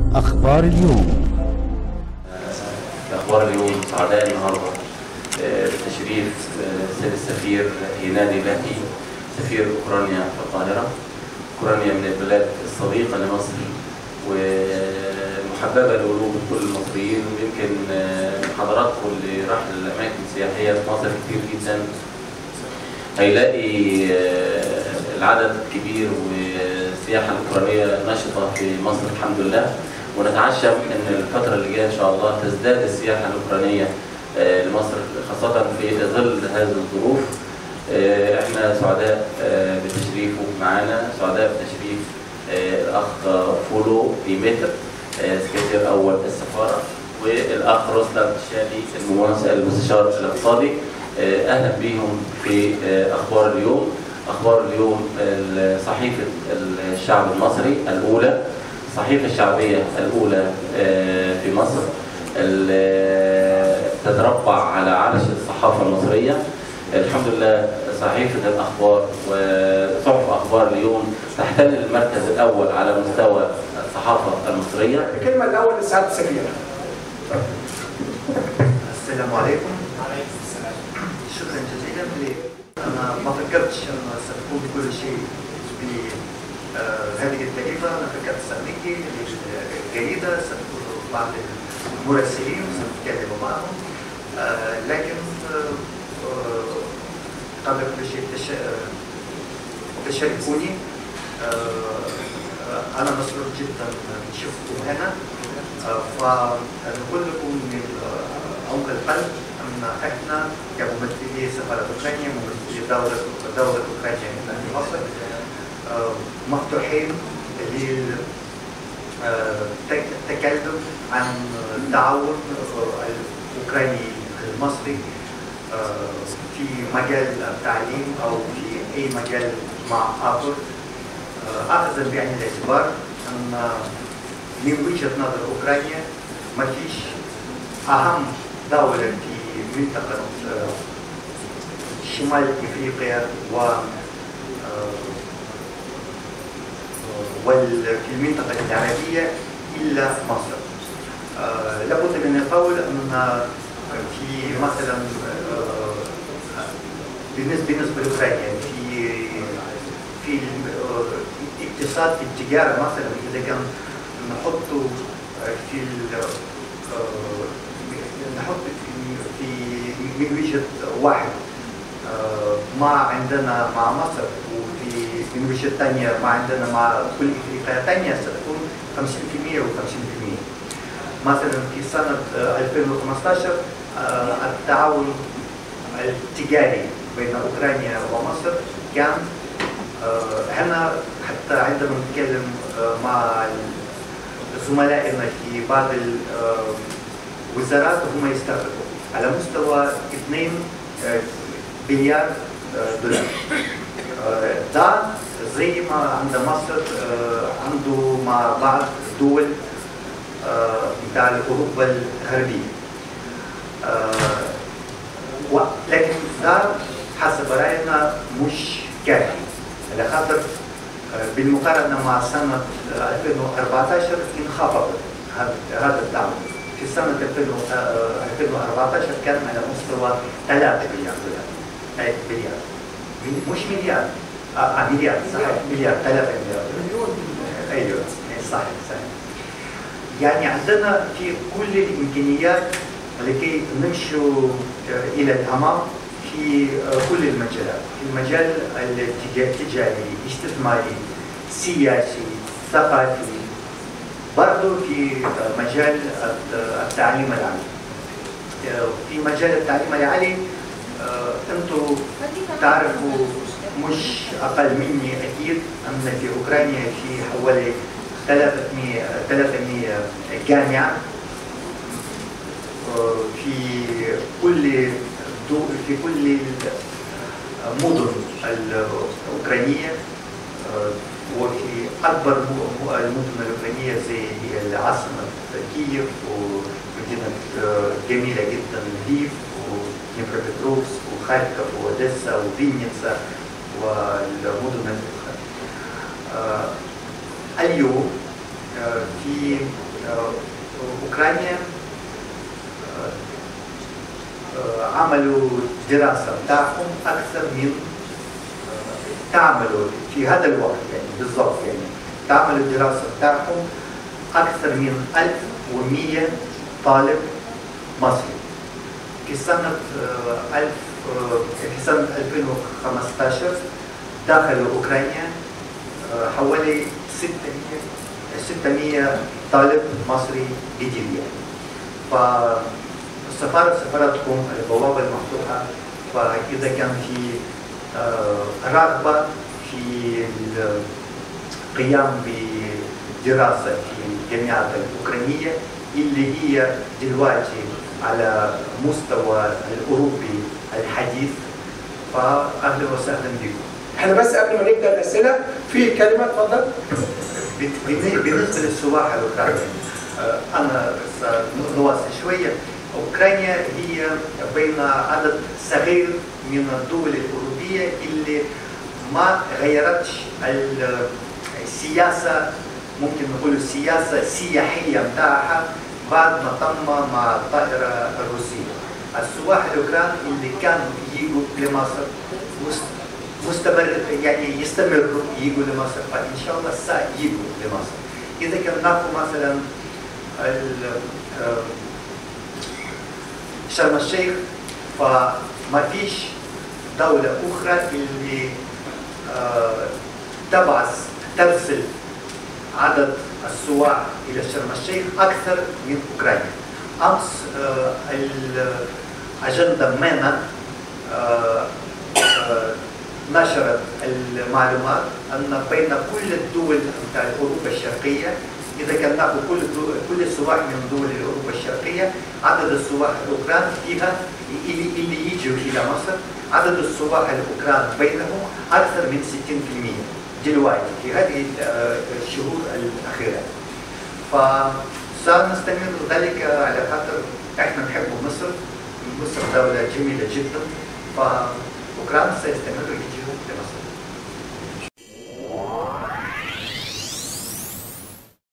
أخبار اليوم في اخبار اليوم سعداء النهارده آه، بتشريف آه، سيد السفير هينادي لاكي سفير اوكرانيا في القاهره اوكرانيا من البلاد الصديقه لمصر ومحببه لقلوب كل المصريين ويمكن آه، حضراتكم اللي راح الاماكن السياحيه في مصر كتير جدا هيلاقي آه، العدد كبير والسياحه الاوكرانيه نشطه في مصر الحمد لله ونتعشم ان الفتره اللي جايه ان شاء الله تزداد السياحه الاوكرانيه آه، لمصر خاصه في ظل هذه الظروف آه، احنا سعداء آه، بتشريفه معانا سعداء بتشريف آه، الاخ فولو ديمتر آه، سكرتير اول السفاره والاخ رستم الشامي الممثل المستشار الاقتصادي آه، اهلا بيهم في آه، اخبار اليوم اخبار اليوم صحيفه الشعب المصري الاولى الصحيفه الشعبيه الاولى آه، في مصر ال- تتربع على عرش الصحافه المصريه الحمد لله صحيفه الاخبار وصحف اخبار اليوم تحتل المركز الاول على مستوى الصحافه المصريه الكلمة الأول لسعادة السفير السلام عليكم شكرا جزيلا لي انا ما فكرتش ان ستكون كل شيء بهذه الطريقه انا فكرت سأليكي جيده ستكون بعض المراسلين سنتكلم معهم آه، لكن آه، آه، قبل كل شيء تش- آه، تشاركوني آه، انا مسرور جدا بشوفكم هنا آه، فنقول لكم من آه، عمق القلب ان احنا كممثلي سفاره اوكرانيا ممثلي دوله دوله اوكرانيا هنا في مصر آه، مفتوحين للتكلم عن التعاون الاوكراني المصري آه، في مجال التعليم او في اي مجال مع اخر آه، اخذا بعين الاعتبار ان من وجهه نظر اوكرانيا ما فيش اهم دوله في منطقه آه، شمال افريقيا و آه، وفي المنطقه العربيه الا مصر. آه، لابد من القول ان في مثلا آه، بالنسبه بالنسبه لاوكرانيا في في الاقتصاد في التجاره مثلا اذا كان نحطه في ال- آه، نحط في في من وجهه واحد آه، ما عندنا مع مصر وفي من وجهه ثانيه ما عندنا مع كل افريقيا ثانيه ستكون 50% و50% مثلا في سنه آه، 2015 آه، التعاون التجاري بين اوكرانيا ومصر كان آه، هنا حتى عندما نتكلم آه، مع زملائنا في بعض الوزارات هم يستغربوا على مستوى 2 آه، بليار آه، دولار آه، ده زي ما عند مصر آه، عنده مع بعض دول آه، بتاع اوروبا الغربيه آه، و- لكن ده حسب راينا مش كافي على خاطر آه، بالمقارنه مع سنه آه، 2014 انخفض هذا هذا الدعم في سنه 2000 آه، 2014 كان على مستوى 3 مليار دولار أي مليار مش مليار آه، آه مليار صحيح مليار 3 مليار دولار ايوه صحيح صحيح يعني عندنا في كل الامكانيات لكي نمشوا آه، الى الامام في آه، كل المجالات في المجال التجا- التجاري الاستثماري السياسي الثقافي برضه في آه، مجال الت- التعليم العالي آه، في مجال التعليم العالي آه، انتم تعرفوا مش اقل مني اكيد ان في اوكرانيا في حوالي 300 300 جامعه آه، في كل دو في كل المدن الاوكرانيه آه، وفي اكبر م- م- المدن الاوكرانيه زي العاصمه كييف ومدينه آه، جميله جدا ليف ودنيبروبетровسك وخاركوف واوديسا وفينيتسا والمدن الاخرى. آه، اليوم آه، في آه، اوكرانيا آه، آه، عملوا دراسه بتاعهم اكثر من آه، تعملوا في هذا الوقت يعني بالضبط يعني تعملوا الدراسه بتاعهم اكثر من 1100 طالب مصري في سنه آه، 1000 آه، في سنه 2015 دخلوا اوكرانيا آه، حوالي 600 600 طالب مصري جديد يعني فالسفارة سفارتكم البوابة المفتوحة فإذا كان في آه، رغبة في القيام بدراسة في الجامعات الأوكرانية اللي هي دلوقتي على مستوى الأوروبي الحديث فأهلا وسهلا بكم احنا بس قبل ما نبدا الاسئله في كلمه اتفضل بالن- بالنسبه للسواح الاوكراني آه، انا نواصل شويه اوكرانيا هي بين عدد صغير من الدول الاوروبيه اللي ما غيرتش ال- السياسه ممكن نقول السياسه السياحيه بتاعها بعد ما تم مع الطائره الروسيه السواح الاوكران اللي كانوا يجوا لمصر مست- مستمر يعني يستمروا يجوا لمصر فان شاء الله سيجوا لمصر اذا كان ناخذ مثلا ال- آه، شرم الشيخ فما فيش دولة أخرى اللي آه، تبعث ترسل عدد السواح إلى شرم الشيخ أكثر من أوكرانيا أمس آه، الأجندة مانا آه، آه، نشرت المعلومات أن بين كل الدول بتاع أوروبا الشرقية إذا كان ناخذ كل الدول كل السواح من دول أوروبا الشرقية عدد السواح الأوكران فيها اللي, اللي يجوا إلى مصر عدد السواح الأوكران بينهم أكثر من 60% دلوقتي في هذه آه، الشهور الأخيرة فسنستمر ذلك على خاطر احنا نحب مصر مصر دولة جميلة جدا فأوكران سيستمر يجوا لمصر